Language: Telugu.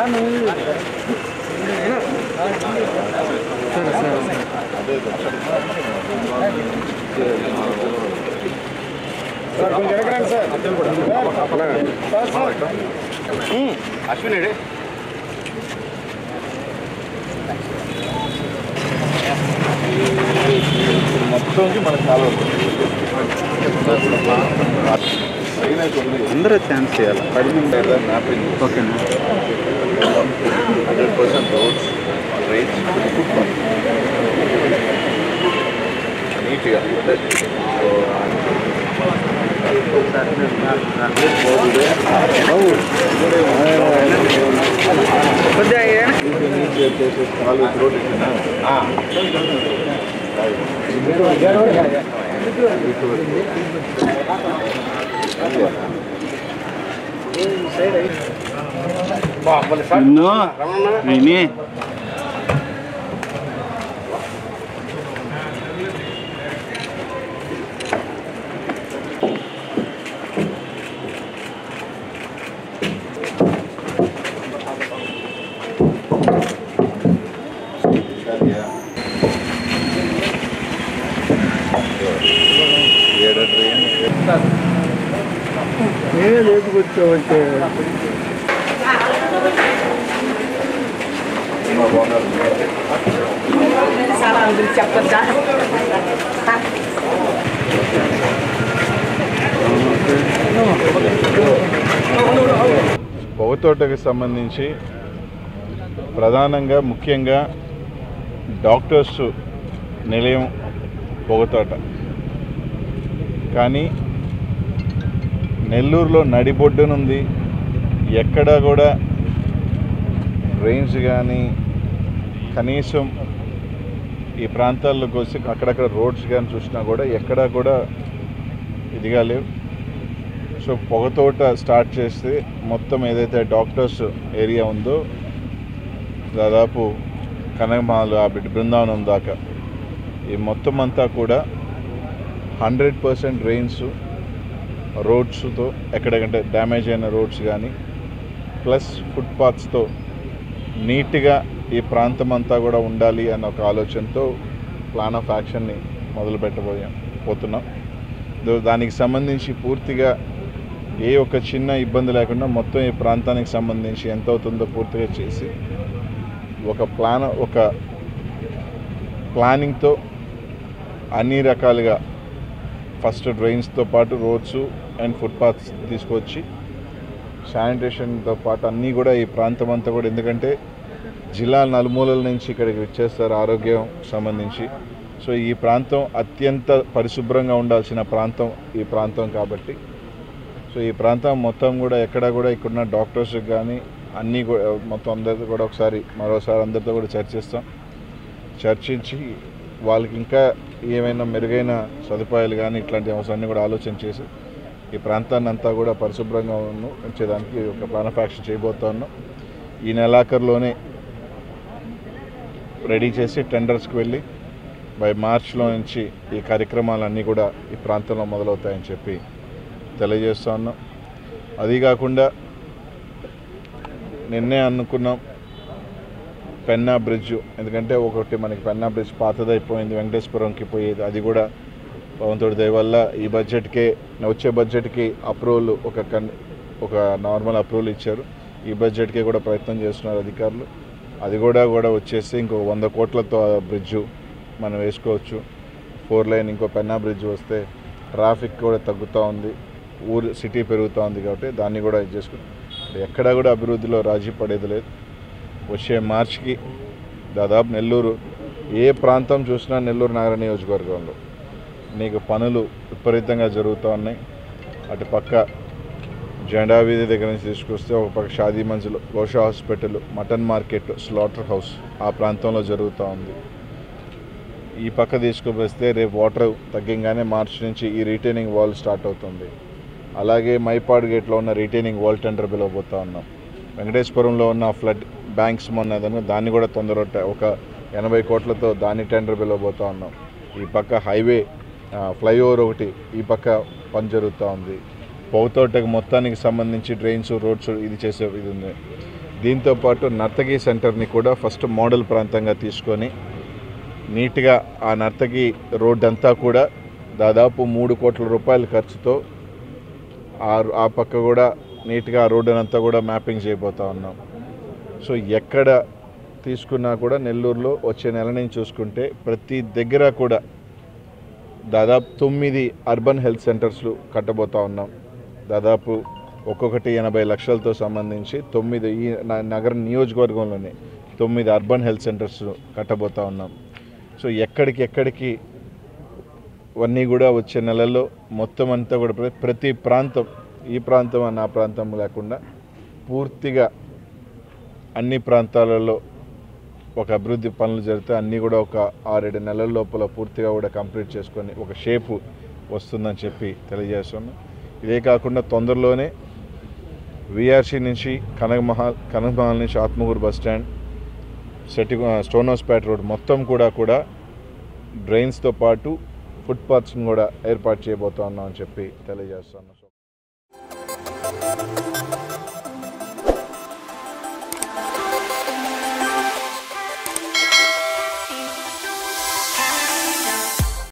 సరే సరే అశ్విన్ మొత్తంకి మనకు చాలా అందరూ ఛాన్స్ చేయాలి మ్యాపింగ్ ఓకేనా హండ్రెడ్ పర్సెంట్ రోడ్స్ రేంజ్ నీట్గా అంటే సో కొద్దిగా నాలుగు రోడ్ ఇచ్చినా నిన్ను విని ఏడు ట్రైన్ నేనే లేపుకొచ్చావంటే చెప్పద్దా పొగతోటకి సంబంధించి ప్రధానంగా ముఖ్యంగా డాక్టర్స్ నిలయం పొగతోట కానీ నెల్లూరులో నడిబొడ్డునుంది ఎక్కడా కూడా డ్రైన్స్ కానీ కనీసం ఈ ప్రాంతాల్లోకి వచ్చి అక్కడక్కడ రోడ్స్ కానీ చూసినా కూడా ఎక్కడా కూడా ఇదిగా లేవు సో పొగతోట స్టార్ట్ చేస్తే మొత్తం ఏదైతే డాక్టర్స్ ఏరియా ఉందో దాదాపు కనకమాలు ఆ బిడ్డ బృందావనం దాకా ఈ మొత్తం అంతా కూడా హండ్రెడ్ పర్సెంట్ డ్రైన్స్ రోడ్స్తో ఎక్కడెకంటే డ్యామేజ్ అయిన రోడ్స్ కానీ ప్లస్ ఫుట్పాత్స్తో నీట్గా ఈ ప్రాంతం అంతా కూడా ఉండాలి అన్న ఒక ఆలోచనతో ప్లాన్ ఆఫ్ యాక్షన్ని మొదలు పెట్టబోయాం పోతున్నాం దో- దానికి సంబంధించి పూర్తిగా ఏ ఒక్క చిన్న ఇబ్బంది లేకుండా మొత్తం ఈ ప్రాంతానికి సంబంధించి ఎంత అవుతుందో పూర్తిగా చేసి ఒక ప్లాన్ ఒక ప్లానింగ్తో అన్ని రకాలుగా ఫస్ట్ డ్రైన్స్తో పాటు రోడ్స్ అండ్ ఫుట్పాత్స్ తీసుకొచ్చి శానిటేషన్తో పాటు అన్నీ కూడా ఈ ప్రాంతం అంతా కూడా ఎందుకంటే జిల్లా నలుమూలల నుంచి ఇక్కడికి వచ్చేస్తారు ఆరోగ్యం సంబంధించి సో ఈ ప్రాంతం అత్యంత పరిశుభ్రంగా ఉండాల్సిన ప్రాంతం ఈ ప్రాంతం కాబట్టి సో ఈ ప్రాంతం మొత్తం కూడా ఎక్కడ కూడా ఇక్కడున్న డాక్టర్స్ కానీ అన్నీ కూడా మొత్తం అందరితో కూడా ఒకసారి మరోసారి అందరితో కూడా చర్చిస్తాం చర్చించి వాళ్ళకి ఇంకా ఏమైనా మెరుగైన సదుపాయాలు కానీ ఇట్లాంటి అవసరాన్ని కూడా ఆలోచన చేసి ఈ ప్రాంతాన్ని అంతా కూడా పరిశుభ్రంగా ఉన్న ఉంచేదానికి ఒక ప్లాన్ ఆఫ్ యాక్షన్ చేయబోతా ఉన్నాం ఈ నెలాఖరులోనే రెడీ చేసి టెండర్స్కి వెళ్ళి బై మార్చ్లో నుంచి ఈ కార్యక్రమాలన్నీ కూడా ఈ ప్రాంతంలో మొదలవుతాయని చెప్పి తెలియజేస్తా ఉన్నాం అది కాకుండా నిన్నే అనుకున్నాం పెన్నా బ్రిడ్జ్ ఎందుకంటే ఒకటి మనకి పెన్నా బ్రిడ్జ్ పాతదైపోయింది వెంకటేశ్వరంకి పోయేది అది కూడా భగవంతుడి దయ వల్ల ఈ బడ్జెట్కే వచ్చే బడ్జెట్కి అప్రూవల్ ఒక కన్ ఒక నార్మల్ అప్రూవల్ ఇచ్చారు ఈ బడ్జెట్కే కూడా ప్రయత్నం చేస్తున్నారు అధికారులు అది కూడా కూడా వచ్చేసి ఇంకో వంద కోట్లతో ఆ బ్రిడ్జు మనం వేసుకోవచ్చు ఫోర్ లైన్ ఇంకో పెన్నా బ్రిడ్జ్ వస్తే ట్రాఫిక్ కూడా తగ్గుతూ ఉంది ఊరు సిటీ పెరుగుతూ ఉంది కాబట్టి దాన్ని కూడా ఇది చేసుకుని ఎక్కడా కూడా అభివృద్ధిలో రాజీ పడేది లేదు వచ్చే మార్చికి దాదాపు నెల్లూరు ఏ ప్రాంతం చూసినా నెల్లూరు నగర నియోజకవర్గంలో నీకు పనులు విపరీతంగా జరుగుతూ ఉన్నాయి అటు పక్క జెండా వీధి దగ్గర నుంచి తీసుకొస్తే ఒక పక్క Shadi Manzil Gosha hospital mutton market slaughter house ఆ ప్రాంతంలో జరుగుతూ ఉంది ఈ పక్క తీసుకువస్తే రేపు వాటర్ తగ్గంగానే మార్చి నుంచి ఈ రీటైనింగ్ వాల్ స్టార్ట్ అవుతుంది అలాగే మైపాడ్ గేట్లో ఉన్న రీటైనింగ్ వాల్ టెండర్ పిలవబోతా ఉన్నాం వెంకటేశ్వరంలో ఉన్న ఫ్లడ్ బ్యాంక్స్ మొన్న దాన్ని దాన్ని కూడా తొందర ఒక ఎనభై కోట్లతో దాన్ని టెండర్ పిలవబోతా ఉన్నాం ఈ పక్క హైవే ఆ, ఫ్లైఓవర్ ఒకటి ఈ పక్క పని జరుగుతూ ఉంది పొగతోటకి మొత్తానికి సంబంధించి డ్రైన్స్ రోడ్స్ ఇది చేసే ఇది ఉంది దీంతోపాటు నర్తకి సెంటర్ని కూడా ఫస్ట్ మోడల్ ప్రాంతంగా తీసుకొని నీట్గా ఆ నర్తకి రోడ్ అంతా కూడా దాదాపు మూడు కోట్ల రూపాయల ఖర్చుతో ఆ ఆ పక్క కూడా నీట్గా ఆ రోడ్డునంతా కూడా మ్యాపింగ్ చేయబోతా ఉన్నాం సో ఎక్కడ తీసుకున్నా కూడా నెల్లూరులో వచ్చే నెల నుంచి చూసుకుంటే ప్రతి దగ్గర కూడా దాదాపు తొమ్మిది అర్బన్ హెల్త్ సెంటర్స్లు కట్టబోతా ఉన్నాం దాదాపు ఒక్కొక్కటి ఎనభై లక్షలతో సంబంధించి తొమ్మిది ఈ న- నగర నియోజకవర్గంలోనే తొమ్మిది అర్బన్ హెల్త్ సెంటర్స్ కట్టబోతా ఉన్నాం సో ఎక్కడికి ఎక్కడికి అన్నీ కూడా వచ్చే నెలల్లో మొత్తం అంతా కూడా ప్ర- ప్రతి ప్రాంతం ఈ ప్రాంతం అన్న ఆ ప్రాంతం లేకుండా పూర్తిగా అన్ని ప్రాంతాలలో ఒక అభివృద్ధి పనులు జరిగితే అన్నీ కూడా ఒక ఆరేడు నెలల లోపల పూర్తిగా కూడా కంప్లీట్ చేసుకొని ఒక షేపు వస్తుందని చెప్పి తెలియజేస్తున్నాం ఇదే కాకుండా తొందరలోనే విఆర్సీ నుంచి కనకమహల్ కనకమహల్ నుంచి ఆత్మకూరు బస్ స్టాండ్ సెటి స్టోన్ హౌస్పేట రోడ్ మొత్తం కూడా కూడా డ్రైన్స్తో పాటు ఫుట్పాత్స్ని కూడా ఏర్పాటు చేయబోతా ఉన్నాం అని చెప్పి తెలియజేస్తున్నాం